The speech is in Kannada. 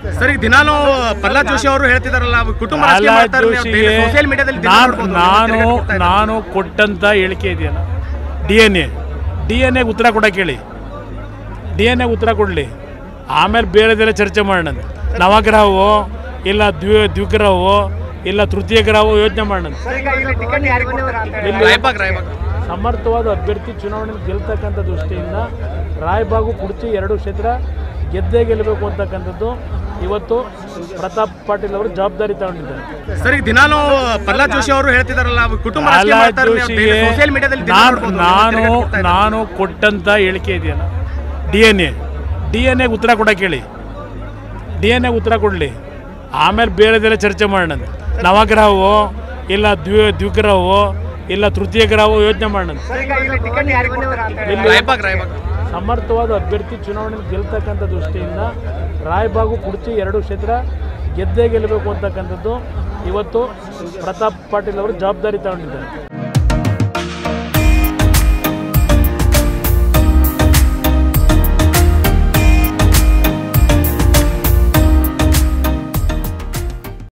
ಸರ್ ಈಗ ದಿನಾನು ಪ್ರಹ್ಲಾದ್ ಜೋಶಿ ಅವರು ಹೇಳ್ತಿದಾರಲ್ಲ ಅವ್ರು ಕುಟುಂಬ ರಾಜಕೀಯ ಪ್ರಹ್ಲಾದ್ ಮಾಡ್ತಾರೆ ಜೋಶಿಗೆ ಸೋಷಿಯಲ್ ಮೀಡಿಯಾದಲ್ಲಿ ದಿನ ನಾನು ನೋಡ್ಬೋದು, ನಾನು ತಿರುಗಾಟ ಕೊಡ್ತಾ ಇದ್ದಾರೆ. ನಾನು ಕೊಟ್ಟಂತ ಹೇಳಿಕೆ ಇದೆಯಲ್ಲ D N A D N ಎಗೆ ಉತ್ತರ ಕೊಡಕ್ಕೆ ಹೇಳಿ ಡಿ ಎನ್ ಎಗೆ ಉತ್ತರ ಕೊಡಲಿ ಆಮೇಲೆ ಬೇರೆದೆಲ್ಲ ಚರ್ಚೆ ಮಾಡೋಣ ನವಗ್ರಹವೋ ಇಲ್ಲ ದ್ವಿ ದ್ವಿಗ್ರಹವೋ ಇಲ್ಲ ತೃತೀಯ ಗ್ರಹವೋ ಯೋಚನೆ ಮಾಡೋಣ ಇಲ್ಲಿ ರಾಯಬಾಗ್ ರಾಯಬಾಗ್ ಸಮರ್ಥವಾದ ಅಭ್ಯರ್ಥಿ ಚುನಾವಣೆಯಲ್ಲಿ ಗೆಲ್ತಕ್ಕಂಥ ದೃಷ್ಟಿಯಿಂದ ರಾಯಬಾಗು ಕುಡ್ಚಿ ಎರಡು ಕ್ಷೇತ್ರ ಗೆದ್ದೇ ಗೆಲ್ಲಬೇಕು ಅಂತಕ್ಕಂಥದ್ದು ಇವತ್ತು ಪ್ರತಾಪ್ ಪಾಟೀಲ್ ಅವರು ಜವಾಬ್ದಾರಿ ತಗೊಂಡಿದ್ದಾರೆ ಸರ್ ಈಗ ದಿನಾನು ಪ್ರಹ್ಲಾದ್ ಜೋಶಿ ಅವರು ಹೇಳ್ತಿದಾರಲ್ಲ ಅವ್ರು ಕುಟುಂಬ ರಾಜಕೀಯ ಪ್ರಹ್ಲಾದ್ ಮಾಡ್ತಾರೆ ಜೋಶಿಗೆ ಸೋಷಿಯಲ್ ಮೀಡಿಯಾದಲ್ಲಿ ದಿನ ನಾನು ನೋಡ್ಬೋದು, ನಾನು ತಿರುಗಾಟ ಕೊಡ್ತಾ ಇದ್ದಾರೆ. ನಾನು ಕೊಟ್ಟಂತ ಹೇಳಿಕೆ ಇದೆಯಲ್ಲ D N A D N ಎಗೆ ಉತ್ತರ ಕೊಡಕ್ಕೆ ಹೇಳಿ ಡಿ ಎನ್ ಎಗೆ ಉತ್ತರ ಕೊಡಲಿ ಆಮೇಲೆ ಬೇರೆದೆಲ್ಲ ಚರ್ಚೆ ಮಾಡೋಣ ನವಗ್ರಹವೋ ಇಲ್ಲ ದ್ವಿ ದ್ವಿಗ್ರಹವೋ ಇಲ್ಲ ತೃತೀಯ ಗ್ರಹವೋ ಯೋಚನೆ ಮಾಡೋಣ ಇಲ್ಲಿ ರಾಯಬಾಗ್ ರಾಯಬಾಗ್ ಸಮರ್ಥವಾದ ಅಭ್ಯರ್ಥಿ ಚುನಾವಣೆಯಲ್ಲಿ ಗೆಲ್ತಕ್ಕಂಥ ದೃಷ್ಟಿಯಿಂದ ರಾಯಬಾಗು ಕುಡ್ಚಿ ಎರಡು ಕ್ಷೇತ್ರ ಗೆದ್ದೇ ಗೆಲ್ಲಬೇಕು ಅಂತಕ್ಕಂಥದ್ದು ಇವತ್ತು ಪ್ರತಾಪ್ ಪಾಟೀಲ್ ಅವರು ಜವಾಬ್ದಾರಿ ತಗೊಂಡಿದ್ದಾರೆ